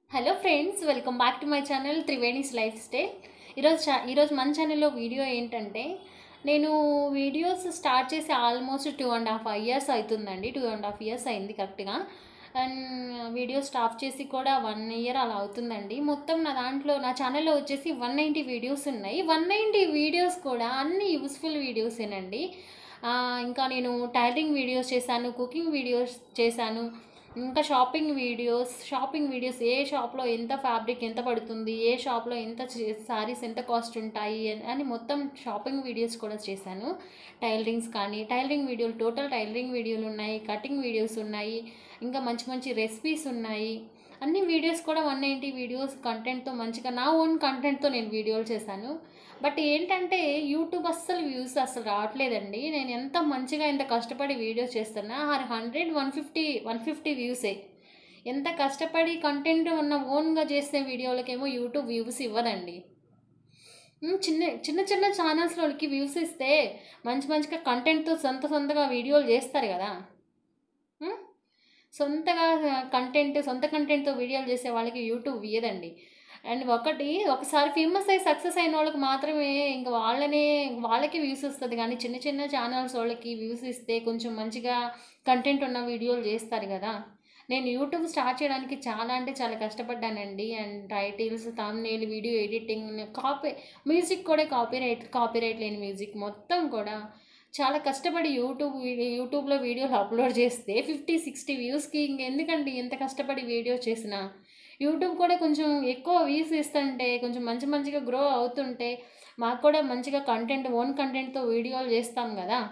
hello friends welcome back to my channel Triveni's lifestyle ఈరోజు చా ఈరోజు మన ఛానల్లో వీడియో ఏంటంటే నేను వీడియోస్ స్టార్ట్ చేసి almost two and half years అవుతుందండి టూ అండ్ హాఫ్ ఇయర్స్ అయింది కరెక్ట్గా అండ్ వీడియో స్టాప్ చేసి కూడా వన్ ఇయర్ అలా అవుతుందండి మొత్తం నా దాంట్లో నా ఛానల్లో వచ్చేసి వన్ నైంటీ వీడియోస్ ఉన్నాయి వన్ నైంటీ వీడియోస్ కూడా అన్ని యూస్ఫుల్ వీడియోసేనండి ఆ, ఇంకా నేను టైలరింగ్ వీడియోస్ చేశాను కుకింగ్ వీడియోస్ చేశాను ఇంకా షాపింగ్ వీడియోస్ షాపింగ్ వీడియోస్ ఏ షాప్లో ఎంత ఫ్యాబ్రిక్ ఎంత పడుతుంది ఏ షాప్లో ఎంత సారీస్ ఎంత కాస్ట్ ఉంటాయి అని- అని మొత్తం షాపింగ్ వీడియోస్ కూడా చేశాను టైలరింగ్స్ కానీ టైలరింగ్ వీడియోలు టోటల్ టైలరింగ్ వీడియోలు ఉన్నాయి కటింగ్ వీడియోస్ ఉన్నాయి ఇంకా మంచి మంచి రెసిపీస్ ఉన్నాయి అన్ని వీడియోస్ కూడా వన్ నైంటీ వీడియోస్ కంటెంట్తో మంచిగా నా ఓన్ కంటెంట్తో నేను వీడియోలు చేశాను బట్ ఏంటంటే యూట్యూబ్ అస్సలు వ్యూస్ అసలు రావట్లేదండి నేను ఎంత మంచిగా ఎంత కష్టపడి వీడియోస్ చేస్తున్నా or hundred one fifty one fifty వ్యూసే ఎంత కష్టపడి కంటెంట్ ఉన్న ఓన్గా చేసే వీడియోలకేమో యూట్యూబ్ వ్యూస్ ఇవ్వదండి ఉమ్, చిన్న చిన్న చిన్న ఛానల్స్ వాళ్ళకి వ్యూస్ ఇస్తే మంచి మంచిగా కంటెంట్తో సొంత సొంతగా వీడియోలు చేస్తారు కదా ఉమ్, సొంతగా కంటెంట్ సొంత కంటెంట్తో వీడియోలు చేసే వాళ్ళకి యూట్యూబ్ ఇయ్యదండి అండ్ ఒకటి ఒకసారి ఫేమస్ అయ్యి సక్సెస్ అయిన వాళ్ళకి మాత్రమే ఇంకా వాళ్ళనే వాళ్ళకి వ్యూస్ వస్తుంది కానీ చిన్న చిన్న ఛానల్స్ వాళ్ళకి వ్యూస్ ఇస్తే కొంచెం మంచిగా కంటెంట్ ఉన్న వీడియోలు చేస్తారు కదా నేను యూట్యూబ్ స్టార్ట్ చేయడానికి చాలా అంటే చాలా కష్టపడ్డానండి and titles thumbnail video editing copy music కూడా కాపీ రైట్ కాపీ రైట్ లేని మ్యూజిక్ మొత్తం కూడా చాలా కష్టపడి యూట్యూబ్ వీడియో యూట్యూబ్లో వీడియోలు అప్లోడ్ చేస్తే ఫిఫ్టీ సిక్స్టీ వ్యూస్కి ఇంకెందుకండి ఎంత కష్టపడి వీడియో చేసినా యూట్యూబ్ కూడా కొంచెం ఎక్కువ వ్యూస్ ఇస్తుంటే కొంచెం మంచి మంచిగా గ్రో అవుతుంటే మాకు కూడా మంచిగా కంటెంట్ ఓన్ కంటెంట్తో వీడియోలు చేస్తాం కదా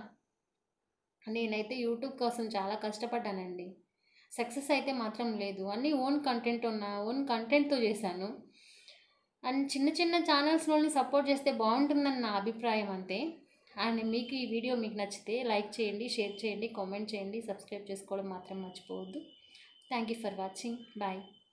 నేనైతే యూట్యూబ్ కోసం చాలా కష్టపడ్డానండి సక్సెస్ అయితే మాత్రం లేదు అన్నీ ఓన్ కంటెంట్ ఉన్న ఓన్ కంటెంట్తో చేశాను అండ్ చిన్న చిన్న ఛానల్స్లోని సపోర్ట్ చేస్తే బాగుంటుందని నా అభిప్రాయం అంతే అండ్ మీకు ఈ వీడియో మీకు నచ్చితే లైక్ చేయండి షేర్ చేయండి కామెంట్ చేయండి సబ్స్క్రైబ్ చేసుకోవడం మాత్రం మర్చిపోవద్దు thank you for watching bye